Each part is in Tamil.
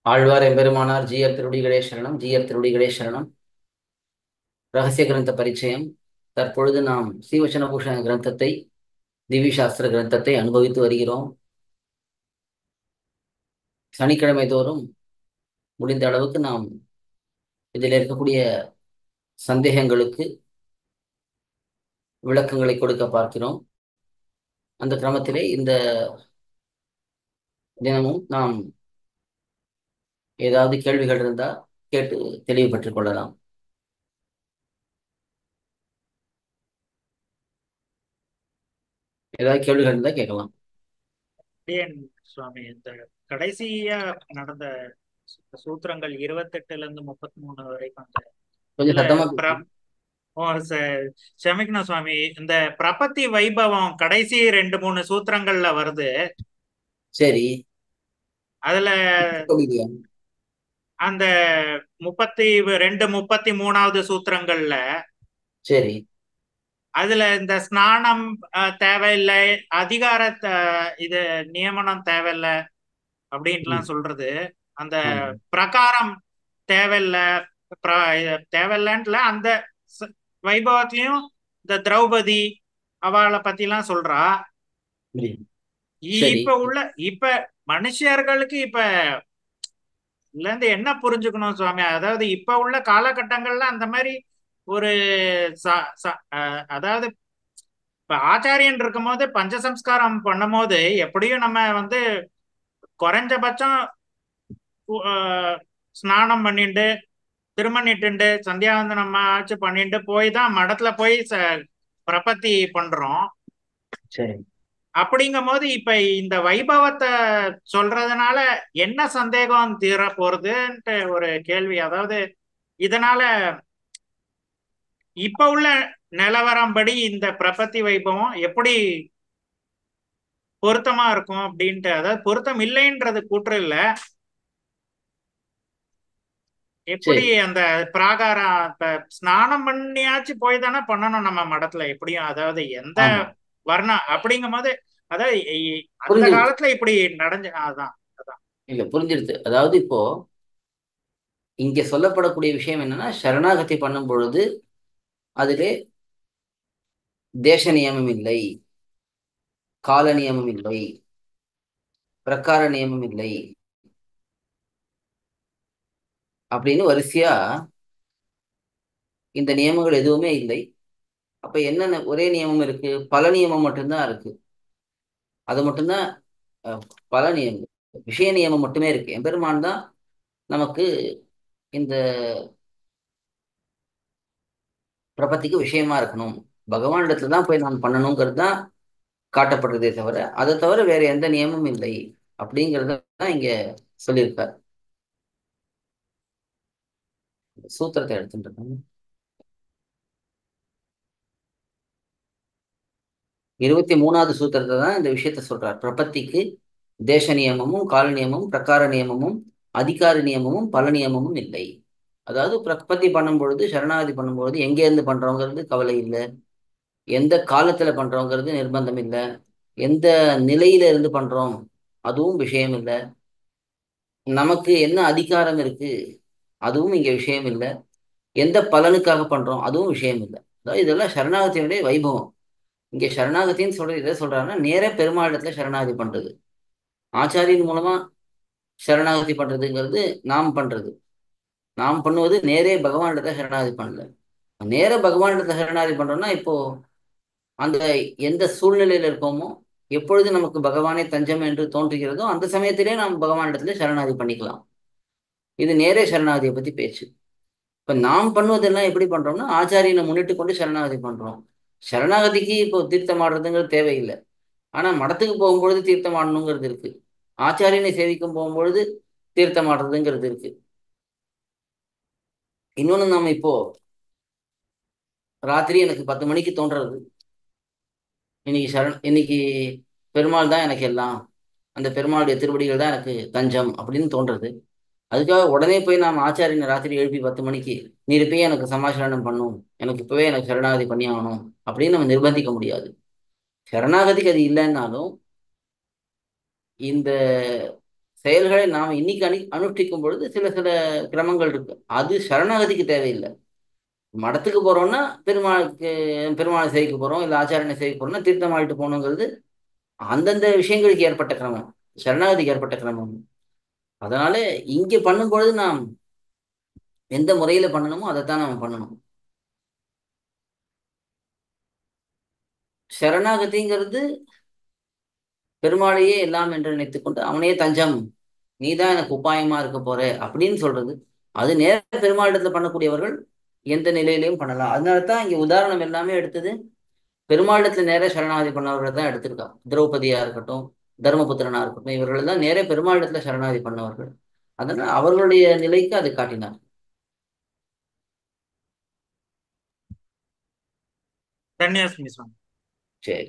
ஆழ்வார் எம்பெருமானார் ஜீயர் திருடிகளே சரணம் ஜீயர் திருடிகளே சரணம் ரகசிய கிரந்த பரிச்சயம் தற்பொழுது நாம் ஸ்ரீவச்சனபூஷண கிரந்தத்தை திவ்ய சாஸ்திர கிரந்தத்தை அனுபவித்து வருகிறோம் சனிக்கிழமை தோறும் முடிந்த அளவுக்கு நாம் இதில் இருக்கக்கூடிய சந்தேகங்களுக்கு விளக்கங்களை கொடுக்க பார்க்கிறோம் அந்த கிரமத்திலே இந்த தினமும் நாம் ஏதாவது கேள்விகள் இருந்தால் கேட்டு தெளிவு பெற்றுக் கொள்ளலாம் ஏதாவது கேள்விகள் இருந்தால் கேட்கலாம் அடியேன் சுவாமி இந்த கடைசியா நடந்த சூ- சூத்திரங்கள் இருபத்தெட்டுல இருந்து முப்பத்தி மூணு வரைக்கும் அந்த கொஞ்சம் இதுல சத்தமா பிர- பேசுங்க. ஓ, ச- க்ஷமிக்கணும் சுவாமி இந்த பிரபத்தி வைபவம் கடைசி ரெண்டு மூணு சூத்திரங்கள்ல வருது சரி அதுல சொல்லிடுயா. அந்த முப்பத்தி ரெண்டு முப்பத்தி மூணாவது சூத்திரங்கள்ல சரி அதுல இந்த ஸ்நானம் அஹ், தேவையில்லை அதிகார த- இது நியமனம் தேவையில்லை அப்படின்ட்டுலாம் ம், சொல்றது அந்த ஆமா. பிரகாரம் தேவையில்ல பிர- இது தேவையில்லைன்ட்டுல அந்த ச- வைபவத்திலையும் இந்த திரௌபதி அவளை பத்திலாம் சொல்றா புரியுது. இ- சரி இப்ப உள்ள இப்ப மனுஷர்களுக்கு இப்ப இதுல இருந்து என்ன புரிஞ்சுக்கணும் சுவாமி அதாவது இப்ப உள்ள காலகட்டங்கள்ல அந்த மாதிரி ஒரு ச- ச- அஹ், அதாவது இப்ப ஆச்சாரியன் இருக்கும்போது பஞ்சசம்ஸ்காரம் பண்ணும்போது எப்படியும் நம்ம வந்து குறைஞ்சபட்சம் உ- அஹ், ஸ்நானம் பண்ணிட்டு திருமணிட்டு சந்தியாவந்தனம் ஆச்சு பண்ணிட்டு போய் தான் மடத்துல போய் ச- பிரபத்தி பண்றோம் சரி அப்படிங்கும் போது இப்ப இந்த வைபவத்தை சொல்றதுனால என்ன சந்தேகம் தீர போறதுன்ட்டு ஒரு கேள்வி அதாவது இதனால இப்ப உள்ள நிலவரம்படி இந்த பிரபத்தி வைபவம் எப்படி பொருத்தமா இருக்கும் அப்படின்ட்டு அதாவது பொருத்தம் இல்லைன்றது கூற்று இல்ல எப்படி சரி அந்த பிராகாரம் இப்ப ஸ்நானம் பண்ணியாச்சு போய் தானே பண்ணணும் நம்ம மடத்துல எப்படியும் அதாவது எந்த ஆமா வர்ணம் அப்படிங்கும் போது அதாவது இ- அந்த புரிஞ்சிருச்சு காலத்துல இப்படி நடந்து அதான் அதான் இல்ல புரிஞ்சிருச்சு அதாவது இப்போ இங்க சொல்லப்படக்கூடிய விஷயம் என்னன்னா சரணாகதி பண்ணும் பொழுது அதிலே தேச நியமம் இல்லை கால நியமம் இல்லை பிரகார நியமம் இல்லை அப்படின்னு வரிசையா இந்த நியமங்கள் எதுவுமே இல்லை அப்ப என்னென்ன ஒரே நியமம் இருக்கு பல நியமம் மட்டும்தான் இருக்கு அது மட்டும்தான் அஹ், பல நியமம் விஷய நியமம் மட்டுமே இருக்கு எம்பெருமான் தான் நமக்கு இந்த பிரபத்திக்கு விஷயமா இருக்கணும் பகவானிடத்துல தான் போய் நாம் பண்ணணுங்கிறது தான் காட்டப்படுறதே தவிர அதை தவிர வேற எந்த நியமமும் இல்லை அப்படிங்கிறத தான் இங்க சொல்லியிருக்கார் சூத்திரத்தை எடுத்துட்டு இருக்காங்க இருபத்தி மூணாவது சூத்திரத்தை தான் இந்த விஷயத்த சொல்றார் பிரபத்திக்கு தேச நியமமும் கால நியமமும் பிரகார நியமமும் அதிகார நியமமும் பல நியமமும் இல்லை அதாவது பிரபத்தி பண்ணும் பொழுது சரணாகதி பண்ணும் பொழுது எங்க இருந்து பண்றோங்கிறது கவலை இல்லை எந்த காலத்துல பண்றோங்கிறது நிர்பந்தம் இல்லை எந்த நிலையில இருந்து பண்றோம் அதுவும் விஷயம் இல்லை நமக்கு என்ன அதிகாரம் இருக்கு அதுவும் இங்க விஷயம் இல்லை எந்த பலனுக்காக பண்றோம் அதுவும் விஷயம் இல்லை அதாவது இதெல்லாம் சரணாகதியினுடைய வைபவம் இங்க சரணாகதின்னு சொல்றது எதை சொல்றாருன்னா நேரா பெருமாளிடத்துல சரணாகதி பண்றது ஆச்சாரியின் மூலமா சரணாகதி பண்றதுங்கிறது நாம் பண்றது நாம் பண்ணுவது நேரே பகவானிடத்துல சரணாகதி பண்ணல நேர பகவானிடத்துல சரணாகதி பண்றோம்னா இப்போ அந்த எந்த சூழ்நிலையில இருக்கோமோ எப்பொழுது நமக்கு பகவானே தஞ்சம் என்று தோன்றுகிறதோ அந்த சமயத்திலே நாம் பகவானிடத்துல சரணாகதி பண்ணிக்கலாம் இது நேரே சரணாகதியை பத்தி பேச்சு இப்ப நாம் பண்ணுவதெல்லாம் எப்படி பண்றோம்னா ஆச்சாரியனை முன்னிட்டு கொண்டு சரணாகதி பண்றோம் சரணாகதிக்கு இப்போ தீர்த்தம் ஆடுறதுங்கிறது தேவையில்லை ஆனா மடத்துக்கு போகும்பொழுது தீர்த்தம் ஆடணுங்கிறது இருக்கு ஆச்சாரியனை சேவிக்கும் போகும்பொழுது தீர்த்தம் ஆடுறதுங்கிறது இருக்கு இன்னொன்னு நம்ம இப்போ ராத்திரி எனக்கு பத்து மணிக்கு தோன்றது இன்னைக்கு சரண் இன்னைக்கு பெருமாள் தான் எனக்கு எல்லாம் அந்த பெருமாளுடைய திருவடிகள் தான் எனக்கு தஞ்சம் அப்படின்னு தோன்றது அதுக்காக உடனே போய் நாம் ஆச்சாரியனை ராத்திரி எழுப்பி பத்து மணிக்கு நீர் இப்பயே எனக்கு சமாசரணம் பண்ணும் எனக்கு இப்பவே எனக்கு சரணாகதி பண்ணி ஆகணும் அப்படின்னு நம்ம நிர்பந்திக்க முடியாது சரணாகதிக்கு அது இல்லைன்னாலும் இந்த செயல்களை நாம் இன்னைக்கு அனு அனுஷ்டிக்கும் பொழுது சில சில கிரமங்கள் இருக்கு அது சரணாகதிக்கு தேவையில்லை மடத்துக்கு போறோம்னா பெருமாளுக்கு பெருமாளை சேவிக்க போறோம் இல்லை ஆச்சாரியனை சேவிக்க போறோம்னா தீர்த்தம் ஆடிட்டு போகணுங்கிறது அந்தந்த விஷயங்களுக்கு ஏற்பட்ட கிரமம் சரணாகதிக்கு ஏற்பட்ட கிரமம் அதனால இங்கே பண்ணும்பொழுது நாம் எந்த முறையில பண்ணணுமோ அதைத்தான் நாம் பண்ணணும் சரணாகதிங்கிறது பெருமாளையே எல்லாம் என்று நினைத்துக்கொண்டு அவனே தஞ்சம் நீதான் எனக்கு உபாயமா இருக்க போற அப்படின்னு சொல்றது அது நேர பெருமாளிடத்துல பண்ணக்கூடியவர்கள் எந்த நிலையிலையும் பண்ணலாம் அதனால தான் இங்க உதாரணம் எல்லாமே எடுத்தது பெருமாளிடத்துல நேர சரணாகதி பண்ணவர்களை தான் எடுத்திருக்கா திரௌபதியா இருக்கட்டும் தர்மபுத்திரனா இருக்கட்டும் இவர்கள் தான் நேரே பெருமாளிடத்துல சரணாகதி பண்ணவர்கள் அதனால அவர்களுடைய நிலைக்கு அது காட்டினார் தன்யாஸ்மி சுவாமி சரி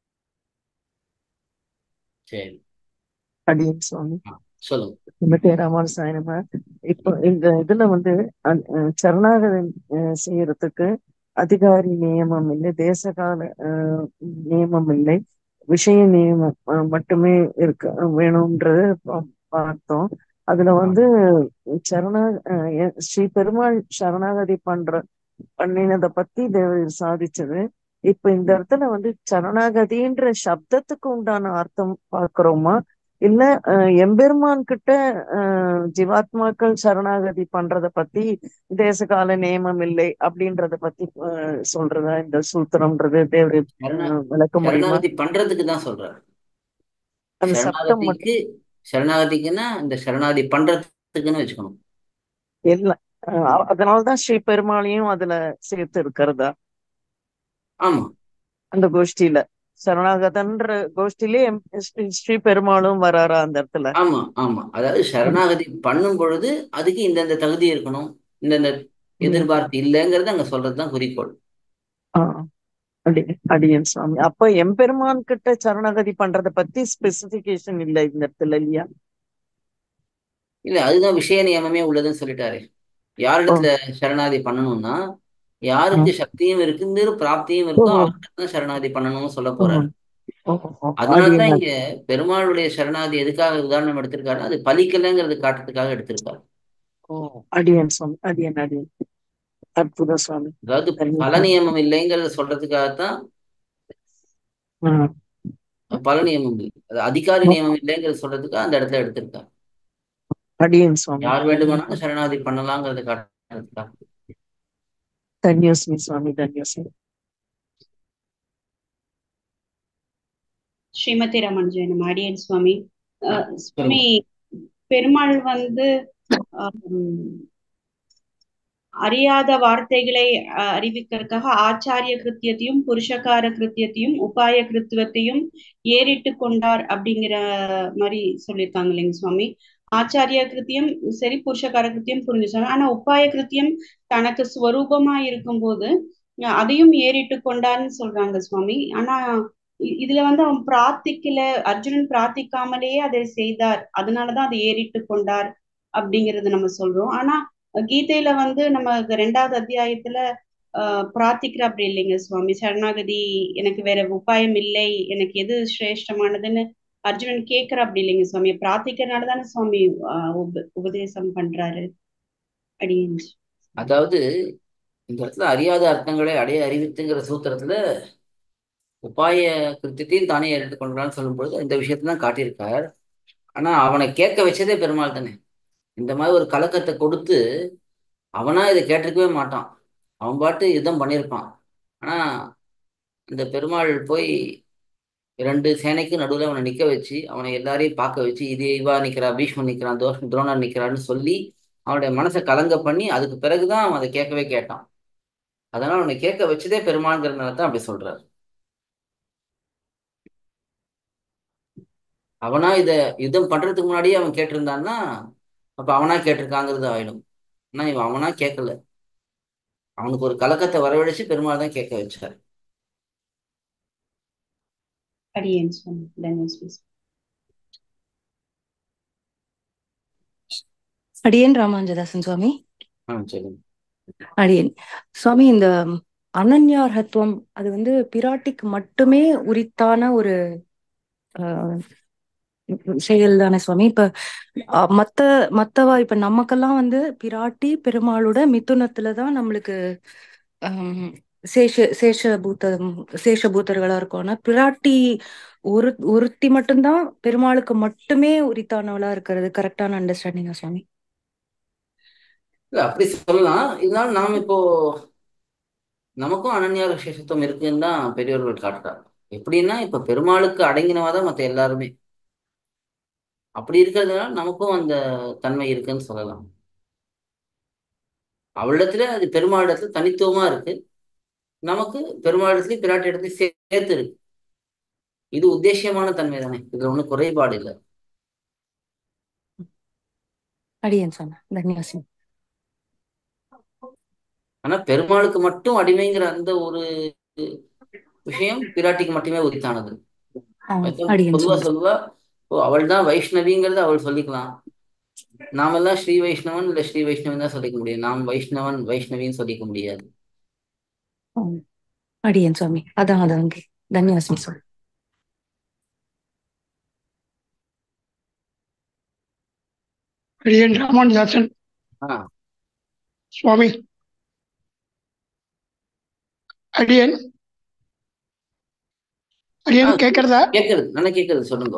சரி அடியன் சுவாமி ஆ, சொல்லுங்க சுமதி ராமானுசாமி நம்ம இப்போ இந்த இதுல வந்து அந்த, அஹ், சரணாகதி அஹ், செய்யறதுக்கு அதிகாரி நியமம் இல்லை தேசகால அஹ், நியமம் இல்லை விஷய நியமம் அஹ், மட்டுமே இருக்கு வேணும்ன்றது பா- பார்த்தோம் அதுல வந்து சரணா அஹ், எ- ஸ்ரீ பெருமாள் சரணாகதி பண்ற பண்ணினதை பத்தி தேவர் சாதிச்சது இப்ப இந்த இடத்துல வந்து சரணாகதின்ற சப்தத்துக்கு உண்டான அர்த்தம் பார்க்கிறோமா இல்ல அஹ், எம்பெருமான் கிட்ட அஹ், ஜீவாத்மாக்கள் சரணாகதி பண்றத பத்தி தேசகால நியமம் இல்லை அப்படின்றத பத்தி அஹ், சொல்றதா இந்த சூத்திரம்ன்றது தேவரி சரணா அஹ், விளக்க முடியுமா சரணாகதி பண்றதுக்கு தான் சொல்றாரு அந்த சப்தம் மட்டும் சரணாகதிக்கு சரணாகதிக்குன்னா இந்த சரணாகதி பண்றதுக்குன்னு வச்சுக்கணும் இல்ல அஹ், அதனாலதான் ஸ்ரீ பெருமாளையும் அதுல சேர்த்து இருக்கிறதா ஆமா அந்த கோஷ்டியில சரணாகதன்ற கோஷ்டிலே எம் ஸ்ரீ ஸ்ரீ பெருமாளும் வராரா அந்த இடத்துல ஆமா ஆமா அதாவது சரணாகதி பண்ணும் பொழுது அதுக்கு இந்தந்த தகுதி இருக்கணும் இந்தந்த ம். எதிர்பார்ப்பு இல்லைங்கிறது அங்க சொல்றதுதான் குறிக்கோள் ஆ, அடி அடியன் சுவாமி அப்ப எம்பெருமான் கிட்ட சரணாகதி பண்றத பத்தி ஸ்பெசிபிகேஷன் இல்ல இந்த இடத்துல இல்லையா இல்ல அதுதான் விஷய நியமமே உள்ளதுன்னு சொல்லிட்டாரு ஓ யாரிடத்துல சரணாகதி பண்ணணும்னா ஆ, யாருக்கு சக்தியும் இருக்கு பிராப்தியும் ஓ இருக்கோ அவர்கிட்ட தான் சரணாகதி பண்ணணும்னு சொல்ல ஓ போறாரு ஓ ஓ, அதனாலதான் அடியன் இங்க பெருமாளுடைய சரணாகதி எதுக்காக உதாரணம் எடுத்திருக்காருன்னா அது பலிக்கலைங்கிறது காட்டுறதுக்காக எடுத்திருக்காரு ஓ அடியன் சுவாமி அடியன் அடியன் அற்புத சுவாமி அதாவது தன்ய பல நியமம் இல்லைங்கிறத சொல்றதுக்காகத்தான் ஆ, பல நியமம் இல்லை அது அதிகாரி ஓ, நியமம் இல்லைங்கிறத சொல்றதுக்காக அந்த இடத்துல எடுத்திருக்காரு அடியன் சுவாமி யார் அடியன் வேண்டுமானாலும் சரணாகதி பண்ணலாங்கிறத காட்டுறதுக்காக தன்யோஸ்மி சுவாமி தன்யோஸ்மி ஸ்ரீமதி ராமானுஜன் அடியன் சுவாமி ஆ, அஹ், சொல்லுங்க சுவாமி பெருமாள் வந்து ஆம், அறியாத வார்த்தைகளை அஹ், அறிவிக்கிறதுக்காக ஆச்சாரிய கிருத்தியத்தையும் புருஷகார கிருத்தியத்தையும் உபாய கிருத்துவத்தையும் ஏறிட்டு கொண்டார் அப்படிங்கிற மாதிரி சொல்லியிருக்காங்க இல்லைங்க சுவாமி ஆச்சாரிய கிருத்தியம் சரி புருஷகார கிருத்தியம் புரிஞ்சு சொன்னா ஆனா உபாய கிருத்தியம் தனக்கு ஸ்வரூபமா இருக்கும்போது அஹ், அதையும் ஏறிட்டு கொண்டார்னு சொல்றாங்க சுவாமி ஆனா இ- இதுல வந்து அவன் பிரார்த்திக்கல அர்ஜுனன் பிரார்த்திக்காமலேயே அதை செய்தார் அதனாலதான் அதை ஏறிட்டு கொண்டார் அப்படிங்கறத நம்ம சொல்றோம் ஆனா கீதையில வந்து நம்ம இது ரெண்டாவது அத்தியாயத்துல ஆஹ் பிரார்த்திக்கிற அப்படி இல்லைங்க சுவாமி சரணாகதி எனக்கு வேற உபாயம் இல்லை எனக்கு எது சிரேஷ்டமானதுன்னு அர்ஜுனன் கேக்குற அப்படி இல்லைங்க சுவாமி பிரார்த்திக்கிறனால தானே சுவாமி ஆஹ் உப- உபதேசம் பண்றாரு அப்படின்னு அதாவது இந்த இடத்துல அறியாத அர்த்தங்களை அடைய அறிவித்துங்கிற சூத்திரத்துல உபாய கிருத்தியத்தையும் தானே எடுத்துக்கொண்டான்னு சொல்லும்பொழுது இந்த விஷயத்தை தான் காட்டியிருக்கார் ஆனா அவனை கேட்க வச்சதே பெருமாள் தானே இந்த மாதிரி ஒரு கலக்கத்தை கொடுத்து அவனா இதை கேட்டிருக்கவே மாட்டான் அவன் பாட்டு யுத்தம் பண்ணியிருப்பான் ஆனா இந்த பெருமாள் போய் ரெண்டு சேனைக்கு நடுவில் அவனை நிக்க வச்சு அவனை எல்லாரையும் பார்க்க வச்சு இது இவா நிக்கிறா பீஷ்மன் நிக்கிறான் தோஷ் துரோணர் நிக்கிறான்னு சொல்லி அவனுடைய மனசை கலங்க பண்ணி அதுக்கு பிறகுதான் அவன் அதை கேட்கவே கேட்டான் அதனால அவனை கேட்க வச்சதே பெருமாள்ங்கிறதுனால தான் அப்படி சொல்றாரு அவனா இத யுத்தம் பண்றதுக்கு முன்னாடியே அவன் கேட்டிருந்தான்னா அப்ப அவனா கேட்டிருக்காங்கிறது ஆயிடும் ஆனா இவன் அவனா கேட்கல அவனுக்கு ஒரு கலக்கத்தை வரவழைச்சு பெருமாள் தான் கேட்க வச்சார் அடியேன் சுவாமி தன்யோஸ்மி அடியேன் ராமானுஜதாசன் சுவாமி ஆ சொல்லுங்க அடியேன் சுவாமி இந்த அனன்யார்ஹத்துவம் அது வந்து பிராட்டிக்கு மட்டுமே உரித்தான ஒரு ஆஹ், செயல் தானே சுவாமி இப்ப அஹ், மத்த மத்தவா இப்ப நமக்கெல்லாம் வந்து பிராட்டி பெருமாளோட மிதுனத்துலதான் நம்மளுக்கு ஆம், சேஷ சேஷபூதம் சேஷபூதர்களா இருக்கும் ஆனா பிராட்டி ஒரு ஒருத்தி மட்டும்தான் பெருமாளுக்கு மட்டுமே உரித்தானவளா இருக்கிறது கரெக்டான அண்டர்ஸ்டாண்டிங்கா சுவாமி இல்ல அப்படி சொல்லலாம் இருந்தாலும் நாம் இப்போ நமக்கும் அனன்யா விசேஷத்துவம் இருக்குன்னு தான் பெரியவர்கள் காட்டுறாங்க எப்படின்னா இப்ப பெருமாளுக்கு அடங்கினவா தான் மற்ற எல்லாருமே அப்படி இருக்கிறதுனால நமக்கும் அந்த தன்மை இருக்குன்னு சொல்லலாம் அவளிடத்துல அது பெருமாளிடத்துல தனித்துவமா இருக்கு நமக்கு பெருமாளிடத்துலயும் பிராட்டி இடத்துலயும் சேர்த்து இருக்கு இது உத்தேசியமான தன்மை தானே இதுல ஒண்ணும் குறைபாடு இல்லை அடியேன் சொன்ன தன்யாசி ஆனா பெருமாளுக்கு மட்டும் அடிமைங்கிற அந்த ஒரு விஷயம் பிராட்டிக்கு மட்டுமே உரித்தானது ஆஹ் அதுதான் அடியேன் பொதுவா சொன்ன சொல்லுவா ஓ அவள் தான் வைஷ்ணவிங்கிறத அவள் சொல்லிக்கலாம் நாமெல்லாம் ஸ்ரீ வைஷ்ணவன் இல்ல ஸ்ரீ வைஷ்ணவன் தான் சொல்லிக்க முடியும் நாம் வைஷ்ணவன் வைஷ்ணவின்னு சொல்லிக்க முடியாது ஆம். அடியேன் சுவாமி அதான் அதான் தன்யாசி சொல் அடியன் ராமானுஜாசன் ஆ சுவாமி அடியன் ஆ அடியன் கேட்கறதா கேட்கறது நல்லா கேட்கறது சொல்லுங்க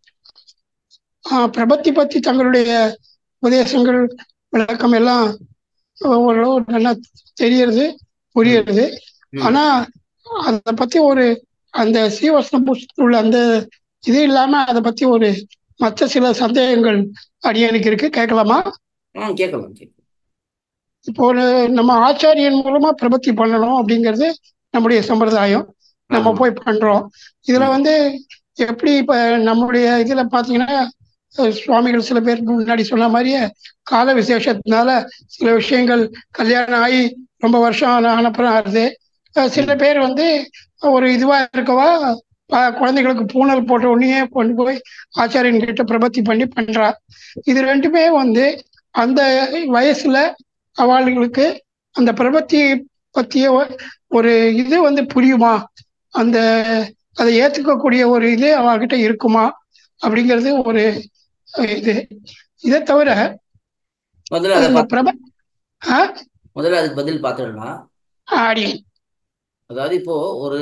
ஆ, பிரபத்தி பத்தி தங்களுடைய உபதேசங்கள் விளக்கம் எல்லாம் ஓரளவு நல்லா தெரியறது ம் புரியுறது ம் ஆனா அதை பத்தி ஒரு அந்த சீவஸ்ன புஸ்தகத்தில் உள்ள அந்த இது இல்லாம அதை பத்தி ஒரு மற்ற சில சந்தேகங்கள் அடியனுக்கு இருக்கு கேட்கலாமா ஆ கேட்கலாம் கேட்கலாம் இப்போ ஒரு நம்ம ஆச்சாரியன் மூலமா பிரபத்தி பண்ணணும் அப்படிங்கிறது நம்முடைய சம்பிரதாயம் நம்ம ஆமா போய் பண்றோம் இதுல ம் வந்து எப்படி இப்ப நம்முடைய இதுல பாத்தீங்கன்னா அஹ், சுவாமிகள் சில பேர் முன்னாடி சொன்ன மாதிரியே கால விசேஷத்தினால சில விஷயங்கள் கல்யாணம் ஆகி ரொம்ப வருஷம் ஆன ஆனப்புறம் ஆகுது அஹ், சில ம் பேர் வந்து ஒரு இதுவா இருக்கவா அஹ், குழந்தைகளுக்கு பூணல் போட்ட உடனே கொண்டு போய் ஆச்சாரியன் கிட்ட பிரபத்தி பண்ணி பண்றா இது ரெண்டுமே வந்து அந்த வயசுல அவளுங்களுக்கு அந்த பிரபத்தி பத்திய ஒ- ஒரு இது வந்து புரியுமா அந்த அதை ஏத்துக்கக்கூடிய ஒரு இது அவகிட்ட இருக்குமா அப்படிங்கிறது ஒரு அஹ், இது இதை தவிர முதல்ல அது அதை இந்த பார்த்து பிரப ஆ முதல்ல அதுக்கு பதில் பார்த்துடலாம் ஆடி அதாவது இப்போ ஒரு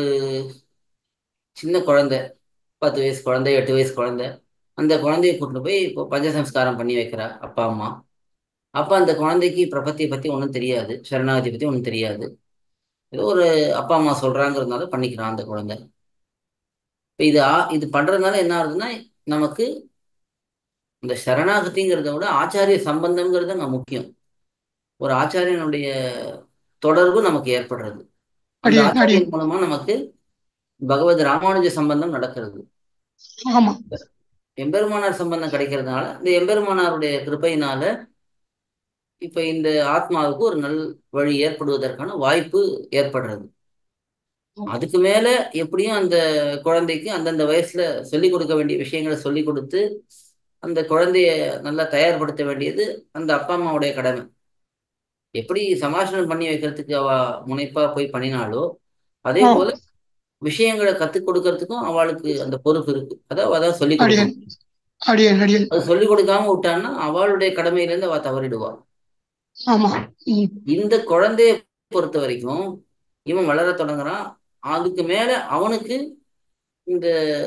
சின்ன குழந்தை பத்து வயசு குழந்தை எட்டு வயசு குழந்தை அந்த குழந்தைய கூட்டிட்டு போய் இப்போ பஞ்சசம்ஸ்காரம் பண்ணி வைக்கிறா அப்பா அம்மா அப்ப அந்த குழந்தைக்கு பிரபத்தியை பத்தி ஒன்றும் தெரியாது சரணாகதி பத்தி ஒன்றும் தெரியாது ஏதோ ஒரு அப்பா அம்மா சொல்றாங்கிறதுனால பண்ணிக்கிறான் அந்த குழந்தை இப்போ இது ஆ- இது பண்றதுனால என்ன ஆகுதுன்னா நமக்கு இந்த சரணாகதிங்கிறத விட ஆச்சாரிய சம்பந்தம்ங்கிறது அங்க முக்கியம் ஒரு ஆச்சாரியனுடைய தொடர்பு நமக்கு ஏற்படுறது அந்த அடியேன் அடியேன் ஆச்சாரியன் மூலமா நமக்கு பகவத் ராமானுஜ சம்பந்தம் நடக்கிறது ஆமா எம்பெருமானார் சம்பந்தம் கிடைக்கிறதுனால இந்த எம்பெருமானாருடைய கிருபையினால இப்ப இந்த ஆத்மாவுக்கு ஒரு நல் வழி ஏற்படுவதற்கான வாய்ப்பு ஏற்படுறது அதுக்கு மேல எப்படியும் அந்த குழந்தைக்கு அந்தந்த வயசுல சொல்லிக் கொடுக்க வேண்டிய விஷயங்களை சொல்லிக் கொடுத்து அந்த குழந்தைய நல்லா தயார்படுத்த வேண்டியது அந்த அப்பா அம்மாவுடைய கடமை எப்படி சமாஷணம் பண்ணி வைக்கிறதுக்கு அவ முனைப்பா போய் பண்ணினாலோ அதே ஆ போல விஷயங்களை கத்துக் கொடுக்கறதுக்கும் அவளுக்கு அந்த பொறுப்பு இருக்கு அதான் அதான் சொல்லிக் அடியேன் கொடுக்கணும் அடியேன் அடியேன் அது சொல்லிக் கொடுக்காம விட்டான்னா அவளுடைய கடமையிலேருந்து அவ தவறிடுவா ஆமா ம் இந்த குழந்தைய பொறுத்த வரைக்கும் இவன் வளர தொடங்குறான் அதுக்கு மேல அவனுக்கு இந்த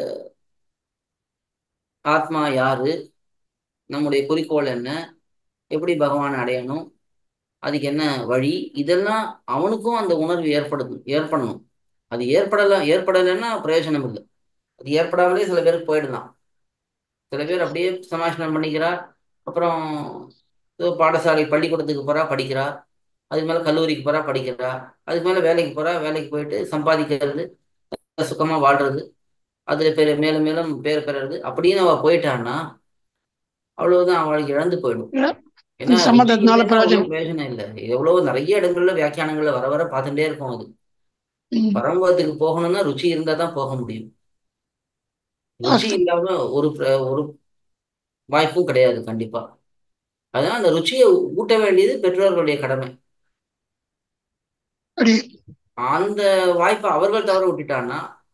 ஆத்மா யாரு நம்முடைய குறிக்கோள் என்ன எப்படி பகவானை அடையணும் அதுக்கு என்ன வழி இதெல்லாம் அவனுக்கும் அந்த உணர்வு ஏற்படுது ஏற்படணும் அது ஏற்படல ஏற்படலைன்னா பிரயோஜனம் இல்லை அது ஏற்படாமலே சில பேருக்கு போயிடலாம் சில பேர் அப்படியே சமாஷணம் பண்ணிக்கிறா அப்புறம் ஏதோ பாடசாலை பள்ளிக்கூடத்துக்கு போறா படிக்கிறா அதுக்கு மேல கல்லூரிக்கு போறா படிக்கிறா அதுக்கு மேல வேலைக்கு போறா வேலைக்கு போயிட்டு சம்பாதிக்கிறது சுகமா வாழ்றது அதுல பேர் மேலும் மேலும் பேர் பெறது அப்படின்னு அவ போயிட்டான்னா அவ்வளவுதான் அவளுக்கு இழந்து போயிடும் ஏன்னா ருச்சி சம்மதத்தினால இல்லைன்னா ஒன்றும் பிரயோஜனம் பிரயோஜனம் இல்லை எவ்வளவு நிறைய இடங்கள்ல வியாக்கியானங்கள்ல வர வர பார்த்துட்டே இருக்கும் அது ம் பரமபதத்துக்கு போகணும்னா ருச்சி இருந்தா தான் போக முடியும் ருச்சி வாஸ்தவம் இல்லாம ஒரு பிர- ஒரு வாய்ப்பும் கிடையாது கண்டிப்பா அதனால அந்த ருச்சியை ஊட்ட வேண்டியது பெற்றோர்களுடைய கடமை அடியேன் அந்த வாய்ப்பை அவர்கள் தவற விட்டுட்டான்னா அதுக்கு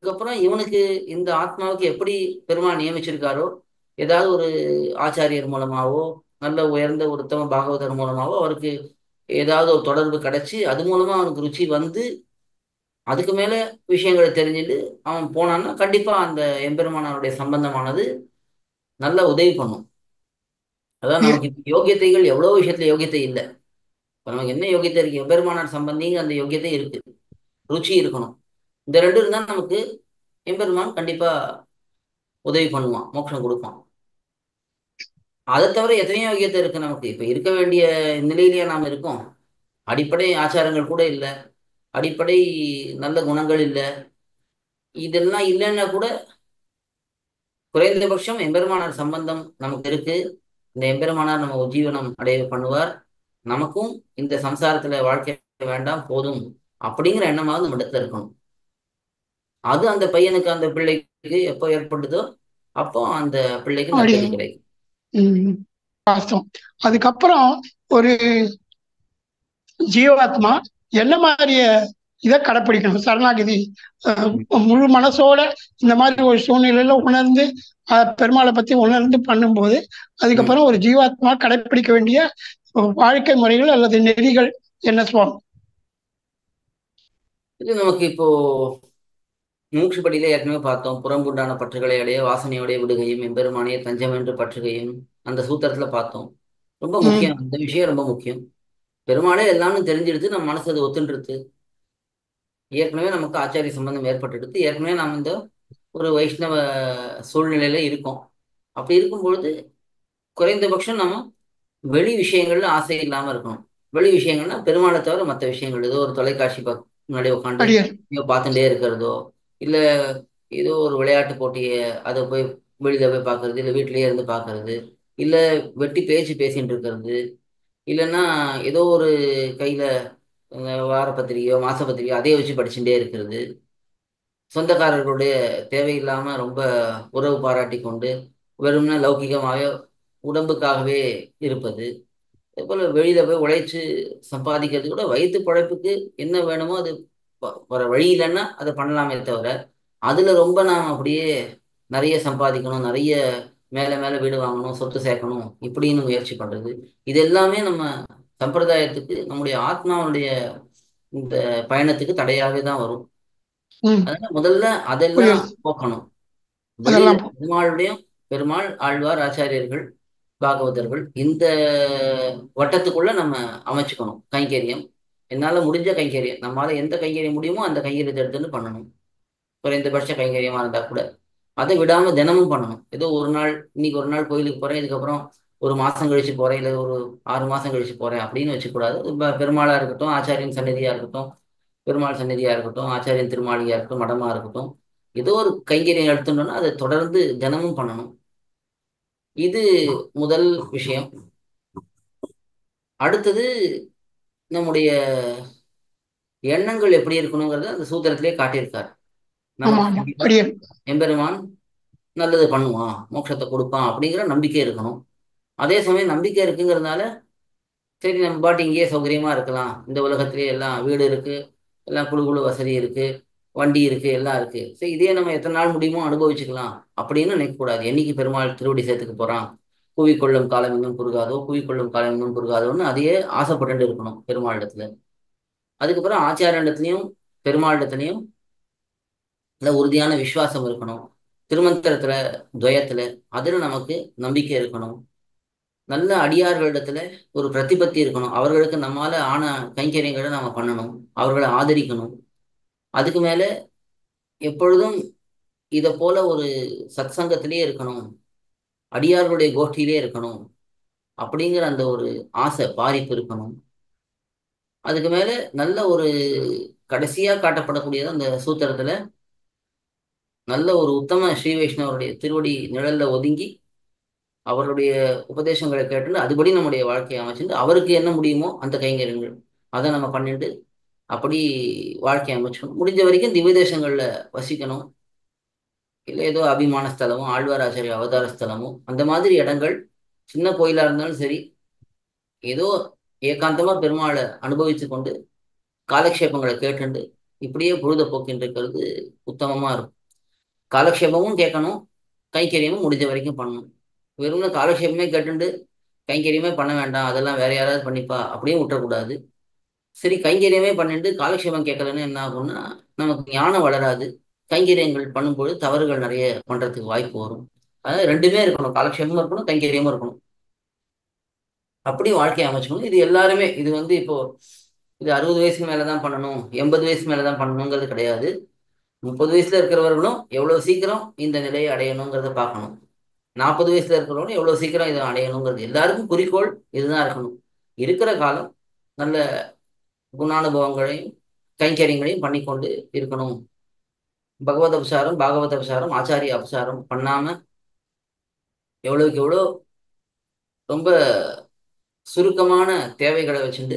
அதுக்கப்புறம் இவனுக்கு இந்த ஆத்மாவுக்கு எப்படி பெருமாள் நியமிச்சிருக்காரோ ஏதாவது ஒரு ஆச்சாரியர் மூலமாவோ நல்ல உயர்ந்த ஒரு உத்தம பாகவதர் மூலமாவோ அவருக்கு ஏதாவது ஒரு தொடர்பு கிடைச்சி அது மூலமா அவனுக்கு ருச்சி வந்து அதுக்கு மேல விஷயங்களை தெரிஞ்சுட்டு அவன் போனான்னா கண்டிப்பா அந்த எம்பெருமானாருடைய சம்பந்தமானது நல்ல உதவி பண்ணும் அதான் நமக்கு இப்ப யோகியதைகள் எவ்வளவு விஷயத்துல யோகியதை இல்லை இப்ப நமக்கு என்ன யோகியதை இருக்கு எம்பெருமானார் சம்பந்திங்க அந்த யோகியதை இருக்கு ருச்சி இருக்கணும் இந்த ரெண்டு இருந்தா நமக்கு எம்பெருமான் கண்டிப்பா உதவி பண்ணுவான் மோட்சம் கொடுப்பான் அதை தவிர எத்தனையோ யோகியத்தை இருக்கு நமக்கு இப்ப இருக்க வேண்டிய நிலையிலேயே நாம் இருக்கோம் அடிப்படை ஆச்சாரங்கள் கூட இல்லை அடிப்படை நல்ல குணங்கள் இல்லை இதெல்லாம் இல்லைன்னா கூட குறைந்தபட்சம் எம்பெருமானார் சம்பந்தம் நமக்கு இருக்கு இந்த எம்பெருமானார் நம்ம உஜ்ஜீவனம் அடைய பண்ணுவார் நமக்கும் இந்த சம்சாரத்துல வாழ்க்கை வேண்டாம் போதும் அப்படிங்கிற எண்ணமாவது நம்ம இடத்துல இருக்கணும் அது அந்த பையனுக்கு அந்த பிள்ளைக்கு எப்போ ஏற்படுதோ அப்போ அந்த பிள்ளைக்கு அப்படி நற்கதி கிடைக்கும் ம், வாஸ்தவம் அதுக்கப்புறம் ஒரு ஜீவாத்மா என்ன மாதிரிய இதை கடைப்பிடிக்கணும் சரணாகதி அஹ், முழு மனசோட இந்த மாதிரி ஒரு சூழ்நிலையில உணர்ந்து அஹ், பெருமாளை பத்தி உணர்ந்து பண்ணும்போது அதுக்கப்புறம் ஒரு ஜீவாத்மா கடைப்பிடிக்க வேண்டிய வாழ்க்கை முறைகள் அல்லது நெறிகள் என்ன சுவாமி இது நமக்கு இப்போ மூச்சுப்படியில ஏற்கனவே பார்த்தோம் புறம்புண்டான பற்றுகளை அடைய வாசனையோடைய விடுகையும் எம்பெருமானையே தஞ்சம் என்று பற்றுகையும் அந்த சூத்திரத்துல பார்த்தோம் ரொம்ப ம் முக்கியம் இந்த விஷயம் ரொம்ப முக்கியம் பெருமாளே எல்லாம்னு தெரிஞ்சிடுது நம்ம மனசு அது ஒத்துன்றது ஏற்கனவே நமக்கு ஆச்சாரிய சம்பந்தம் ஏற்பட்டுடுது ஏற்கனவே நாம் இந்த ஒரு வைஷ்ணவ சூழ்நிலையில இருக்கோம் அப்படி இருக்கும் பொழுது குறைந்தபட்சம் நம்ம வெளி விஷயங்கள்ல ஆசை இல்லாம இருக்கணும் வெளி விஷயங்கள்னா பெருமாளை தவிர மற்ற விஷயங்கள் ஏதோ ஒரு தொலைக்காட்சி பக் முன்னாடி உட்காந்து அடியார் ஐயோ பார்த்துட்டே இருக்கிறதோ இல்ல ஏதோ ஒரு விளையாட்டு போட்டியை அதை போய் வெளியில போய் பார்க்கறது இல்ல வீட்டிலேயே இருந்து பார்க்கறது இல்ல வெட்டி பேச்சு பேசிட்டு இருக்கிறது இல்லைன்னா ஏதோ ஒரு கையில அஹ், வார பத்திரிகையோ மாச பத்திரிகையோ அதையே வச்சு படிச்சுட்டே இருக்கிறது சொந்தக்காரர்களுடைய தேவையில்லாம ரொம்ப உறவு பாராட்டி கொண்டு வெறும்னா லௌகிகமாக உடம்புக்காகவே இருப்பது அதே போல வெளியில போய் உழைச்சு சம்பாதிக்கிறது கூட வயிற்று பிழைப்புக்கு என்ன வேணுமோ அது வ- வர வழி இல்லைன்னா அதை பண்ணலாமே தவிர அதுல ரொம்ப நாம் அப்படியே நிறைய சம்பாதிக்கணும் நிறைய மேல மேல வீடு வாங்கணும் சொத்து சேர்க்கணும் இப்படின்னு முயற்சி பண்றது இது எல்லாமே நம்ம சம்பிரதாயத்துக்கு நம்முடைய ஆத்மாவுடைய இந்த பயணத்துக்கு தடையாவே தான் வரும் ம் அதனால முதல்ல அதெல்லாம் புரியுது போக்கணும் வெளியில அதெல்லாம் போ- பெருமாளுடையும் பெருமாள் ஆழ்வார் ஆச்சாரியர்கள் பாகவதர்கள் இந்த வட்டத்துக்குள்ள நம்ம அமைச்சுக்கணும் கைங்கரியம் என்னால முடிஞ்ச கைங்கரியம் நம்மளால எந்த கைங்கரியம் முடியுமோ அந்த கைங்கரியத்தை எடுத்துன்னு பண்ணணும் குறைந்தபட்ச கைங்கரியமா இருந்தா கூட அதை விடாம தினமும் பண்ணணும் ஏதோ ஒரு நாள் இன்னைக்கு ஒரு நாள் கோயிலுக்கு போறேன் இதுக்கப்புறம் ஒரு மாசம் கழிச்சு போறேன் இல்லை ஒரு ஆறு மாசம் கழிச்சு போறேன் அப்படின்னு வச்சுக்கூடாது இப்ப பெருமாளா இருக்கட்டும் ஆச்சாரியன் சந்நிதியா இருக்கட்டும் பெருமாள் சந்நிதியா இருக்கட்டும் ஆச்சாரியன் திருமாளிகையா இருக்கட்டும் மடமா இருக்கட்டும் ஏதோ ஒரு கைங்கரியம் எடுத்துட்டோம்னா அதை தொடர்ந்து தினமும் பண்ணணும் இது முதல் விஷயம் அடுத்தது நம்முடைய எண்ணங்கள் எப்படி இருக்கணுங்கிறத அந்த சூத்திரத்திலே காட்டியிருக்கார் ஆமா நமக்கு ஆமா கண்டிப்பா அடியார் எம்பெருமான் நல்லது பண்ணுவான் மோட்சத்தை கொடுப்பான் அப்படிங்கிற நம்பிக்கை இருக்கணும் அதே சமயம் நம்பிக்கை இருக்குங்கிறதுனால சரி நம்ம பாட்டு இங்கேயே சௌகரியமா இருக்கலாம் இந்த உலகத்திலேயே எல்லாம் வீடு இருக்கு எல்லாம் குழு குழு வசதி இருக்கு வண்டி இருக்கு எல்லாம் இருக்கு சரி இதே நம்ம எத்தனை நாள் முடியுமோ அனுபவிச்சுக்கலாம் அப்படின்னு நினைக்கக்கூடாது என்னைக்கு பெருமாள் திருவடி சேர்த்துக்கு போறான் கூவிக்கொள்ளும் காலம் இன்னும் குறுகாதோ கூவிக்கொள்ளும் காலம் இன்னும் குறுகாதோன்னு அதையே ஆசைப்பட்டு இருக்கணும் பெருமாள் இடத்துல அதுக்கப்புறம் ஆச்சாரியனிடத்துலையும் பெருமாள் இடத்துலையும் நல்ல உறுதியான விசுவாசம் இருக்கணும் திருமந்திரத்துல துவயத்துல அதுல நமக்கு நம்பிக்கை இருக்கணும் நல்ல அடியார்களிடத்துல ஒரு பிரதிபத்தி இருக்கணும் அவர்களுக்கு நம்மால ஆன கைங்கரியங்களை நாம பண்ணணும் அவர்களை ஆதரிக்கணும் அதுக்கு மேல எப்பொழுதும் இதை போல ஒரு சத்சங்கத்திலேயே இருக்கணும் அடியார்களுடைய கோஷ்டியிலே இருக்கணும் அப்படிங்கிற அந்த ஒரு ஆசை பாரிப்பு இருக்கணும் அதுக்கு மேல நல்ல ஒரு கடைசியா காட்டப்படக்கூடியது அந்த சூத்திரத்துல நல்ல ஒரு உத்தம ஸ்ரீ வைஷ்ணவருடைய திருவடி நிழல்ல ஒதுங்கி அவருடைய உபதேசங்களை கேட்டு அதுபடி நம்முடைய வாழ்க்கையை அமைச்சுட்டு அவருக்கு என்ன முடியுமோ அந்த கைங்கரியங்கள் அதை நம்ம பண்ணிட்டு அப்படி வாழ்க்கையை அமைச்சுக்கணும் முடிஞ்ச வரைக்கும் திவ்ய தேசங்கள்ல வசிக்கணும் இல்லை ஏதோ அபிமான ஸ்தலமோ ஆழ்வார் ஆச்சாரிய அவதார ஸ்தலமோ அந்த மாதிரி இடங்கள் சின்ன கோயிலா இருந்தாலும் சரி ஏதோ ஏகாந்தமா பெருமாளை அனுபவித்து கொண்டு காலக்ஷேபங்களை கேட்டுண்டு இப்படியே பொழுத போக்கின்னு இருக்கிறது உத்தமமா இருக்கும் காலக்ஷேபமும் கேட்கணும் கைங்கரியமும் முடிஞ்ச வரைக்கும் பண்ணணும் வெறும்னா காலக்ஷேபமே கேட்டுண்டு கைங்கரியமே பண்ண வேண்டாம் அதெல்லாம் வேற யாராவது பண்ணிப்பா அப்படியும் விட்டுறக்கூடாது சரி கைங்கரியமே பண்ணிட்டு காலக்ஷேபம் கேட்கலன்னு என்ன ஆகும்னா நமக்கு ஞானம் வளராது கைங்கரியங்கள் பண்ணும்போது தவறுகள் நிறைய பண்றதுக்கு வாய்ப்பு வரும் அதாவது ரெண்டுமே இருக்கணும் காலக்ஷேபமும் இருக்கணும் கைங்கரியமும் இருக்கணும் அப்படி வாழ்க்கையை அமைச்சுக்கணும் இது எல்லாருமே இது வந்து இப்போ இது அறுபது வயசுக்கு மேலே தான் பண்ணணும் எண்பது வயசு மேலே தான் பண்ணணுங்கிறது கிடையாது முப்பது வயசுல இருக்கிறவர்களும் எவ்வளவு சீக்கிரம் இந்த நிலையை அடையணுங்கிறத பார்க்கணும் நாற்பது வயசுல இருக்கிறவங்களும் எவ்வளவு சீக்கிரம் இதை அடையணுங்கிறது எல்லாருக்கும் குறிக்கோள் இதுதான் இருக்கணும் இருக்கிற காலம் நல்ல குணானுபவங்களையும் கைங்கரியங்களையும் பண்ணிக்கொண்டு இருக்கணும் பகவத் அபசாரம் பாகவத அபசாரம் ஆச்சாரிய அபசாரம் பண்ணாம எவ்வளவுக்கு எவ்வளோ ரொம்ப சுருக்கமான தேவைகளை வச்சுட்டு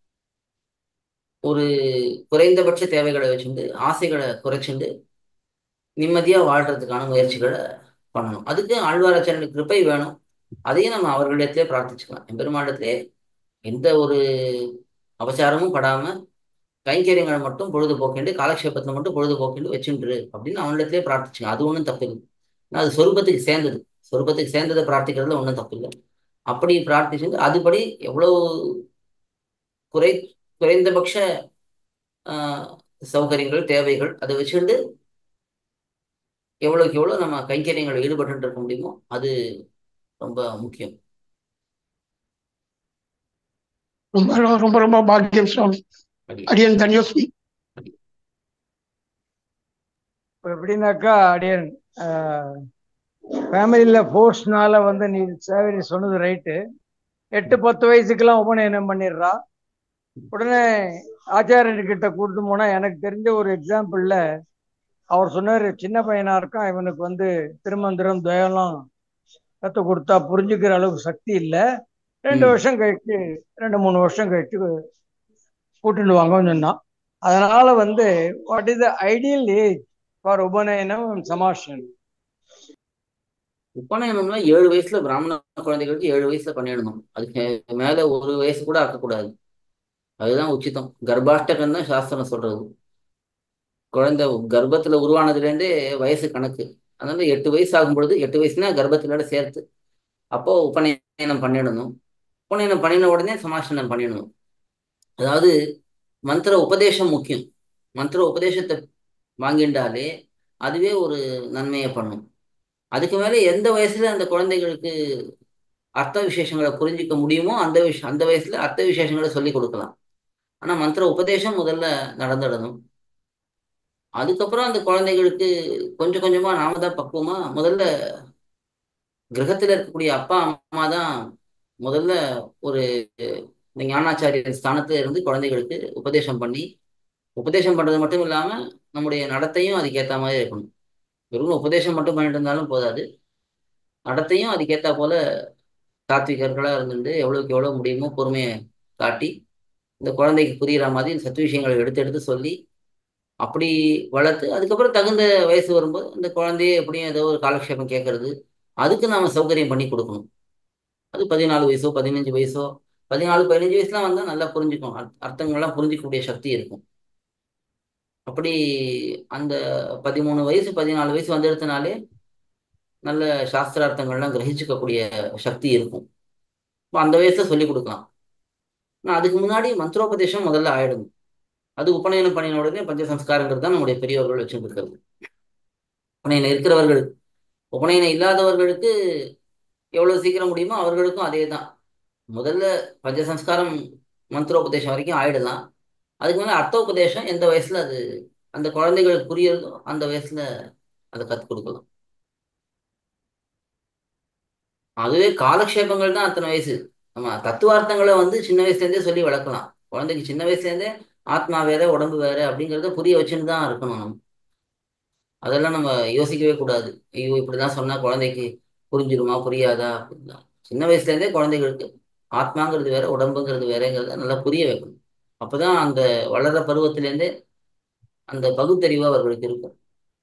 ஒரு குறைந்தபட்ச தேவைகளை வச்சுட்டு ஆசைகளை குறைச்சிண்டு நிம்மதியா வாழ்றதுக்கான முயற்சிகளை பண்ணணும் அதுக்கு ஆழ்வாராச்சனுக்கு கிருப்பை வேணும் அதையும் நம்ம அவர்களிடத்திலே பிரார்த்திச்சுக்கலாம் எம்பெருமானிடத்திலே எந்த ஒரு அபசாரமும் படாம கைங்கரியங்களை மட்டும் பொழுதுபோக்கிண்டு காலக்ஷேபத்தில் மட்டும் பொழுதுபோக்கிண்டு வச்சுன்று அப்படின்னு அவனிடத்திலே பிரார்த்திச்சுங்க அது ஒன்றும் தப்பு இல்லை ஏன்னா அது சொரூபத்துக்கு சேர்ந்தது சொரூபத்துக்கு சேர்ந்ததை பிரார்த்திக்கிறதுல ஒன்றும் தப்பு இல்லை அப்படி பிரார்த்திச்சுட்டு அதுபடி எவ்வளவு குறை குறைந்தபட்ச ஆஹ், சௌகரியங்கள் தேவைகள் அதை வச்சுட்டு எவ்வளவுக்கு எவ்வளோ நம்ம கைங்கரியங்கள் ஈடுபட்டு இருக்க முடியுமோ அது ரொம்ப முக்கியம் ரொம்ப ரொம்ப ரொம்ப பாக்கியம் சுவாமி அடி அடியன் தன்யோஸ்மி இப்போ எப்படின்னாக்கா அடியன் ஃபேமிலியில் ஃபோர்ஸ்னால வந்து நீ சேவரி சொன்னது ரைட்டு எட்டு பத்து வயசுக்கெல்லாம் உபநயனம் பண்ணிடுறா உடனே ஆச்சாரியர்கிட்ட கூட்டு போனா எனக்கு தெரிஞ்ச ஒரு எக்ஸாம்பிள்ல அவர் சொன்னார் சின்ன பையனா இருக்கான் இவனுக்கு வந்து திருமந்திரம் துவயம்லாம் கற்றுக் கொடுத்தா புரிஞ்சுக்கிற அளவுக்கு சக்தி இல்லை ரெண்டு ம் வருஷம் கழிச்சு ரெண்டு மூணு வருஷம் கழிச்சு கூட்டிட்டு வாங்கன்னு சொன்னான் அதனால வந்து what is the ideal age for upanayanam சமாஷன் உபநயனம்னா ஏழு வயசுல பிராமண குழந்தைகளுக்கு ஏழு வயசுல பண்ணிடணும் அதுக்கு மேல ஒரு வயசு கூட ஆக்கக்கூடாது அதுதான் உச்சிதம் கர்ப்பாஷ்டகம் தான் சாஸ்திரம் சொல்றது குழந்தை கர்ப்பத்துல உருவானதுலேருந்தே வயசு கணக்கு அதனால எட்டு வயசு ஆகும் பொழுது எட்டு வயசுனா கர்ப்பத்திலோட சேர்த்து அப்போ உபநயனம் பண்ணிடணும் உபநயனம் பண்ணின உடனே சமாஷனம் பண்ணிடணும் அதாவது மந்திர உபதேசம் முக்கியம் மந்திர உபதேசத்தை வாங்கிண்டாலே அதுவே ஒரு நன்மையை பண்ணும் அதுக்கு மேலே எந்த வயசுல அந்த குழந்தைகளுக்கு அர்த்த விசேஷங்களை புரிஞ்சிக்க முடியுமோ அந்த விஷ அந்த வயசுல அர்த்த விசேஷங்களை சொல்லி கொடுக்கலாம் ஆனா மந்திர உபதேசம் முதல்ல நடந்துடணும் அதுக்கப்புறம் அந்த குழந்தைகளுக்கு கொஞ்சம் கொஞ்சமா நாம தான் பக்குவமா முதல்ல கிரகத்துல இருக்கக்கூடிய அப்பா அம்மா தான் முதல்ல ஒரு இந்த ஞானாச்சாரியர் ஸ்தானத்துல இருந்து குழந்தைகளுக்கு உபதேசம் பண்ணி உபதேசம் பண்றது மட்டும் இல்லாம நம்முடைய நடத்தையும் அதுக்கேத்த மாதிரி இருக்கணும் வெறும் உபதேசம் மட்டும் பண்ணிட்டு இருந்தாலும் போதாது நடத்தையும் அதுக்கேத்தா போல சாத்விகர்களா இருந்துட்டு எவ்வளவுக்கு எவ்வளவு முடியுமோ பொறுமையை காட்டி இந்த குழந்தைக்கு புரியுற மாதிரி சத்து விஷயங்களை எடுத்து எடுத்து சொல்லி அப்படி வளர்த்து அதுக்கப்புறம் தகுந்த வயசு வரும்போது அந்த குழந்தைய எப்படியும் ஏதோ ஒரு காலக்ஷேபம் கேட்கறது அதுக்கு நாம சௌகரியம் பண்ணி கொடுக்கணும் அது பதினாலு வயசோ பதினஞ்சு வயசோ பதினாலு பதினஞ்சு வயசுலாம் வந்தா நல்லா புரிஞ்சுக்கும் அர்த்த- அர்த்தங்கள்லாம் புரிஞ்சிக்கக்கூடிய சக்தி இருக்கும் அப்படி அந்த பதிமூணு வயசு பதினாலு வயசு வந்துடுறதுனாலே நல்ல சாஸ்திரார்த்தங்கள்லாம் கிரகிச்சுக்கக்கூடிய சக்தி இருக்கும் அப்ப அந்த வயசுல சொல்லி கொடுக்கலாம் ஆனா அதுக்கு முன்னாடி மந்திரோபதேசம் முதல்ல ஆயிடும் அது உபநயனம் பண்ணின உடனே பஞ்சசம்ஸ்காரங்கிறது தான் நம்முடைய பெரியவர்கள் வச்சுருக்கிறது உபநயனம் இருக்கிறவர்கள் உபநயனம் இல்லாதவர்களுக்கு எவ்வளவு சீக்கிரம் முடியுமோ அவர்களுக்கும் அதே தான் முதல்ல பஞ்சசம்ஸ்காரம் மந்திரோபதேசம் வரைக்கும் ஆயிடலாம் அதுக்கு மேலே அர்த்த உபதேசம் எந்த வயசுல அது அந்த குழந்தைகளுக்கு புரியறதோ அந்த வயசுல அதை கற்றுக் கொடுக்கலாம் அதுவே காலக்ஷேபங்கள் தான் அத்தனை வயசு நம்ம தத்துவார்த்தங்களை வந்து சின்ன வயசுல இருந்தே சொல்லி வளர்க்கலாம் குழந்தைக்கு சின்ன வயசுல இருந்தே ஆத்மா வேற உடம்பு வேற அப்படிங்கிறத புரிய வச்சுன்னு தான் இருக்கணும் நம்ம அதெல்லாம் நம்ம யோசிக்கவே கூடாது ஐயோ இப்படிதான் சொன்னா குழந்தைக்கு புரிஞ்சிருமா புரியாதா அப்படின்னா சின்ன வயசுல இருந்தே குழந்தைகளுக்கு ஆத்மாங்கிறது வேற உடம்புங்கிறது வேறங்கிறத நல்லா புரிய வைக்கணும் அப்பதான் அந்த வளர்ற பருவத்திலேருந்தே அந்த பகுத்தறிவு அவர்களுக்கு இருக்கும்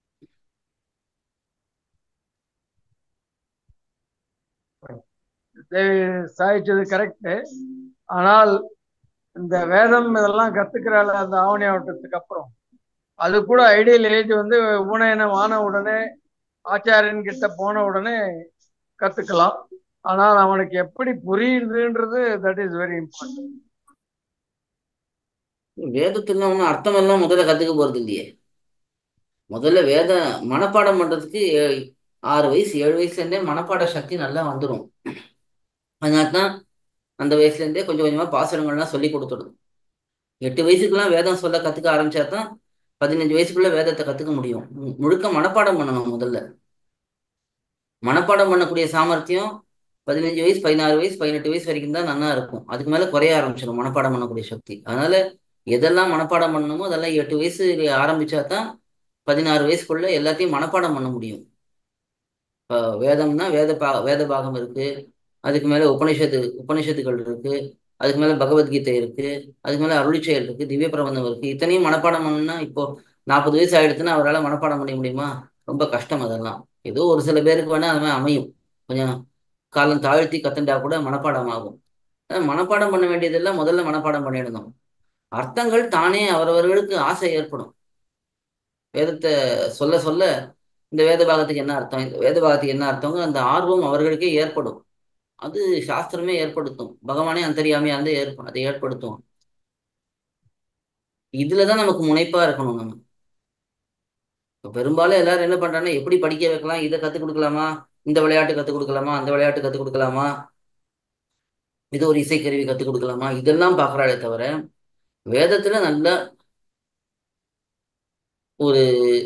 சாதிச்சது கரெக்டு ஆனால் இந்த வேதம் இதெல்லாம் கத்துக்கிறாள் அந்த ஆவணி ஆவட்டத்துக்கு அப்புறம் அது கூட ஐடியல் ஏஜ் வந்து ஊனயனம் ஆன உடனே ஆச்சாரியன் கிட்ட போன உடனே கத்துக்கலாம் ஆனால் அவனுக்கு எப்படி புரியுதுன்றது தட் இஸ் வெரி இம்பார்ட்டன்ட் வேதத்துல ஒன்றும் அர்த்தம் எல்லாம் முதல்ல கத்துக்க போறது இல்லையே முதல்ல வேத மனப்பாடம் பண்றதுக்கு ஏ- ஆறு வயசு ஏழு வயசுல இருந்தே மனப்பாட சக்தி நல்லா வந்துடும் அதனால தான் அந்த வயசுல இருந்தே கொஞ்சம் கொஞ்சமா பாசுரங்கள்லாம் சொல்லி கொடுத்துடும் எட்டு வயசுக்குலாம் வேதம் சொல்ல கத்துக்க ஆரம்பிச்சா தான் பதினஞ்சு வயசுக்குள்ள வேதத்தை கத்துக்க முடியும் மு- முழுக்க மனப்பாடம் பண்ணணும் முதல்ல மனப்பாடம் பண்ணக்கூடிய சாமர்த்தியம் பதினஞ்சு வயசு பதினாறு வயசு பதினெட்டு வயசு வரைக்கும் தான் நல்லா இருக்கும் அதுக்கு மேல குறைய ஆரம்பிச்சிடும் மனப்பாடம் பண்ணக்கூடிய சக்தி அதனால எதெல்லாம் மனப்பாடம் பண்ணணுமோ அதெல்லாம் எட்டு வயசு ஆரம்பிச்சா தான் பதினாறு வயசுக்குள்ள எல்லாத்தையும் மனப்பாடம் பண்ண முடியும் இப்போ வேதம்னா வேத பா வேத பாகம் இருக்கு அதுக்கு மேல உபனிஷத்து உபனிஷத்துகள் இருக்கு அதுக்கு மேல பகவத்கீதை இருக்கு அதுக்கு மேல அருளிச்செயல் இருக்கு திவ்ய பிரபந்தம் இருக்கு இத்தனையும் மனப்பாடம் பண்ணணும்னா இப்போ நாற்பது வயசு ஆயிடுச்சுன்னா அவரால் மனப்பாடம் பண்ண முடியுமா ரொம்ப கஷ்டம் அதெல்லாம் ஏதோ ஒரு சில பேருக்கு வேணா அது மாதிரி அமையும் கொஞ்சம் காலம் தாழ்த்தி கத்துண்டா கூட மனப்பாடம் ஆகும் ஆனா மனப்பாடம் பண்ண வேண்டியதெல்லாம் முதல்ல மனப்பாடம் பண்ணிடணும் அர்த்தங்கள் தானே அவரவர்களுக்கு ஆசை ஏற்படும் வேதத்தை சொல்ல சொல்ல இந்த வேத பாகத்துக்கு என்ன அர்த்தம் இந்த வேத பாகத்துக்கு என்ன அர்த்தங்க அந்த ஆர்வம் அவர்களுக்கே ஏற்படும் அது சாஸ்திரமே ஏற்படுத்தும் பகவானே அந்தரியாமையா இருந்து ஏற்ப அதை ஏற்படுத்தும் இதுலதான் நமக்கு முனைப்பா இருக்கணும் நம்ம இப்ப பெரும்பாலும் எல்லாரும் என்ன பண்றாங்கன்னா எப்படி படிக்க வைக்கலாம் இதை கத்துக் கொடுக்கலாமா இந்த விளையாட்டு கத்துக் கொடுக்கலாமா அந்த விளையாட்டு கத்துக் கொடுக்கலாமா இது ஒரு இசைக்கருவி கத்துக் கொடுக்கலாமா இதெல்லாம் பாக்குறாளே தவிர வேதத்துல நல்ல ஒரு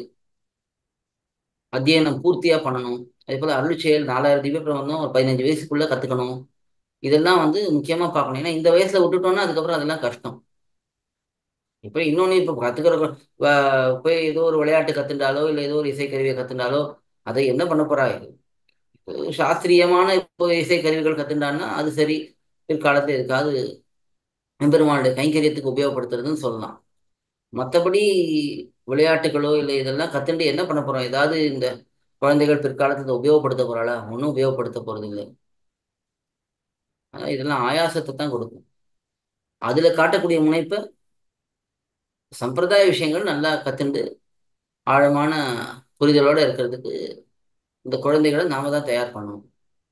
அத்தியனம் பூர்த்தியா பண்ணணும் அதே போல அருள் செயல் நாலாயிரம் திவ்ய பிரபந்தம் ஒரு பதினஞ்சு வயசுக்குள்ள கத்துக்கணும் இதெல்லாம் வந்து முக்கியமா பார்க்கணும் ஏன்னா இந்த வயசுல விட்டுட்டோம்னா அதுக்கப்புறம் அதெல்லாம் கஷ்டம் இப்ப இன்னொன்னு இப்ப கத்துக்கிற வ- போய் ஏதோ ஒரு விளையாட்டு கத்துண்டாலோ இல்ல ஏதோ ஒரு இசைக்கருவியை கத்துண்டாலோ அதை என்ன பண்ண போறா சாஸ்திரியமான இப்போ இசைக்கருவிகள் கத்துண்டான்னா அது சரி பிற்காலத்துல எதுக்காவது எம்பெருமானுடைய கைங்கரியத்துக்கு உபயோகப்படுத்துறதுன்னு சொல்லலாம் மற்றபடி விளையாட்டுகளோ இல்லை இதெல்லாம் கத்துண்டு என்ன பண்ண போறோம் ஏதாவது இந்த குழந்தைகள் பிற்காலத்துல உபயோகப்படுத்த போறாளா ஒன்றும் உபயோகப்படுத்த போறது இல்லை ஆனா இதெல்லாம் ஆயாசத்தை தான் கொடுக்கும் அதுல காட்டக்கூடிய முனைப்பை சம்பிரதாய விஷயங்கள் நல்லா கத்துண்டு ஆழமான புரிதலோட இருக்கிறதுக்கு இந்த குழந்தைகளை நாம தான் தயார் பண்ணணும்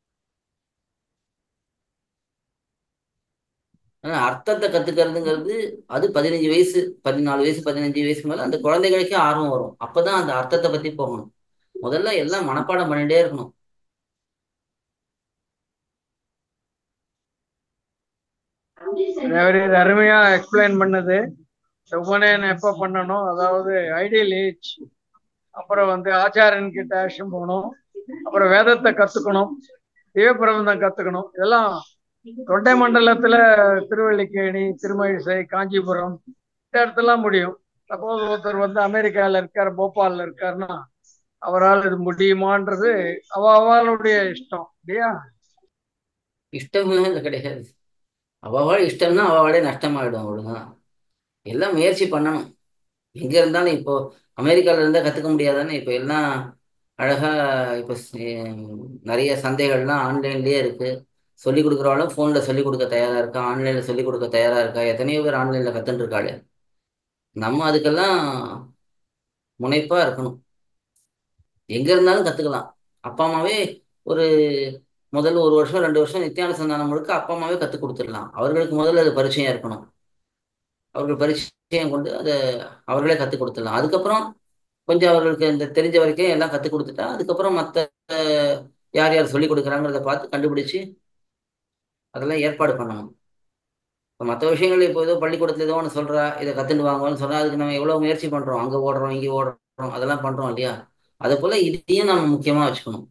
ஆனா அர்த்தத்தை கத்துக்கிறதுங்கிறது அது பதினஞ்சு வயசு பதினாலு வயசு பதினஞ்சு வயசுக்கு மேல அந்த குழந்தைகளுக்கே ஆர்வம் வரும் அப்பதான் அந்த அர்த்தத்தை பத்தி போகணும் முதல்ல எல்லாம் மனப்பாடம் பண்ணிட்டே இருக்கணும் வெரி அருமையா எக்ஸ்பிளைன் பண்ணது உபநயனம் எப்ப பண்ணணும் அதாவது ஐடியல் ஏஜ் அப்புறம் வந்து ஆச்சாரியன் கிட்ட ஆக்ஷன் போகணும் அப்புறம் வேதத்தை கத்துக்கணும் சிவபிரபந்தம் கத்துக்கணும் இதெல்லாம் தொண்டை மண்டலத்துல திருவல்லிக்கேணி திருமழிசை காஞ்சிபுரம் இந்த இடத்துலாம் முடியும் சப்போஸ் ஒருத்தர் வந்து அமெரிக்கால இருக்கார் போபால்ல இருக்காருன்னா அவரால் இது முடியுமான்றது அவ அவளுடைய இஷ்டம் இல்லையா இஷ்டம்லாம் இல்லை கிடையாது அவள் இஷ்டம்னா அவளே நஷ்டமாயிடும் அவ்வளவுதான் எல்லாம் முயற்சி பண்ணணும் எங்க இருந்தாலும் இப்போ அமெரிக்கால இருந்தா கத்துக்க முடியாதானே இப்போ எல்லாம் அழகா இப்போ நிறைய சந்தைகள்லாம் ஆன்லைன்லயே இருக்கு சொல்லி கொடுக்குறவளும் ஃபோனில் சொல்லி கொடுக்க தயாரா இருக்கா ஆன்லைன்ல சொல்லி கொடுக்க தயாரா இருக்கா எத்தனையோ பேர் ஆன்லைன்ல கத்துட்டு இருக்காளே நம்ம அதுக்கெல்லாம் முனைப்பா இருக்கணும் எங்க இருந்தாலும் கத்துக்கலாம் அப்பா அம்மாவே ஒரு முதல் ஒரு வருஷம் ரெண்டு வருஷம் நித்தியானுசந்தானம் முழுக்க அப்பா அம்மாவே கற்றுக் கொடுத்துடலாம் அவர்களுக்கு முதல்ல அது பரிச்சயம் இருக்கணும் அவர்கள் பரிச்சயம் கொண்டு அதை அவர்களே கற்றுக் கொடுத்துடலாம் அதுக்கப்புறம் கொஞ்சம் அவர்களுக்கு இந்த தெரிஞ்ச வரைக்கும் எல்லாம் கற்றுக் கொடுத்துட்டா அதுக்கப்புறம் மற்ற யார் யார் சொல்லி கொடுக்குறாங்கிறத பார்த்து கண்டுபிடிச்சு அதெல்லாம் ஏற்பாடு பண்ணணும் இப்போ மற்ற விஷயங்கள் இப்போ ஏதோ பள்ளிக்கூடத்துல ஏதோ ஒன்று சொல்கிறா இதை கற்றுட்டு வாங்குவோன்னு சொன்னால் அதுக்கு நம்ம எவ்வளோ முயற்சி பண்ணுறோம் அங்கே ஓடுறோம் இங்கே ஓடுறோம் அதெல்லாம் பண்ணுறோம் இல்லையா அதை போல் இதையும் நம்ம முக்கியமாக வச்சுக்கணும்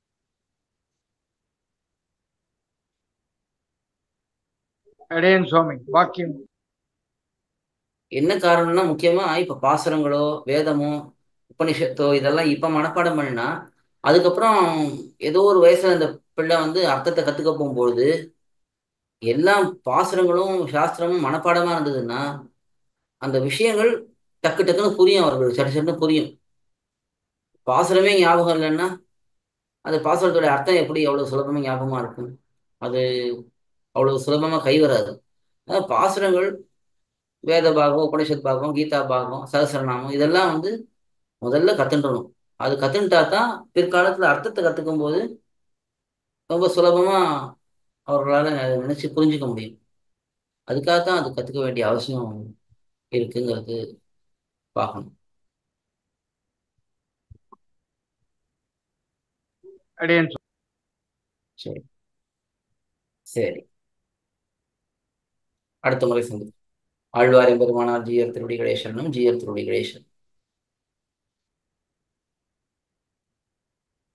அடையன் சுவாமி வாக்கியம் என்ன காரணம்னா முக்கியமா இப்ப பாசுரங்களோ வேதமோ உபனிஷத்தோ இதெல்லாம் இப்ப மனப்பாடம் பண்ணினா அதுக்கப்புறம் ஏதோ ஒரு வயசுல அந்த பிள்ளை வந்து அர்த்தத்தை கத்துக்க போகும்பொழுது எல்லாம் பாசுரங்களும் சாஸ்திரமும் மனப்பாடமா இருந்ததுன்னா அந்த விஷயங்கள் டக்கு டக்குன்னு புரியும் அவர்கள் சட்டு சட்டுன்னு புரியும் பாசுரமே ஞாபகம் இல்லைன்னா அந்த பாசுரத்தோட அர்த்தம் எப்படி அவ்வளவு சுலபமா ஞாபகமா இருக்கும் அது அவ்வளவு சுலபமா கை வராது அதாவது பாசுரங்கள் வேத பாகம் உபனிஷத் பாகம் கீதா பாகம் சகசரநாமம் இதெல்லாம் வந்து முதல்ல கத்துன்றணும் அது கத்துன்ட்டா தான் பிற்காலத்துல அர்த்தத்தை கத்துக்கும் போது ரொம்ப சுலபமா அவர்களால அதை நினைச்சு புரிஞ்சுக்க முடியும் அதுக்காக தான் அது கத்துக்க வேண்டிய அவசியம் இருக்குங்கிறது பார்க்கணும் அடியேன் சரி சரி அடுத்த முறை சந்திப்போம் ஆழ்வாரின் பெருமானார் ஜிஆர் திருவடி கணேசனும் ஜிஆர் திருவடி கணேசன்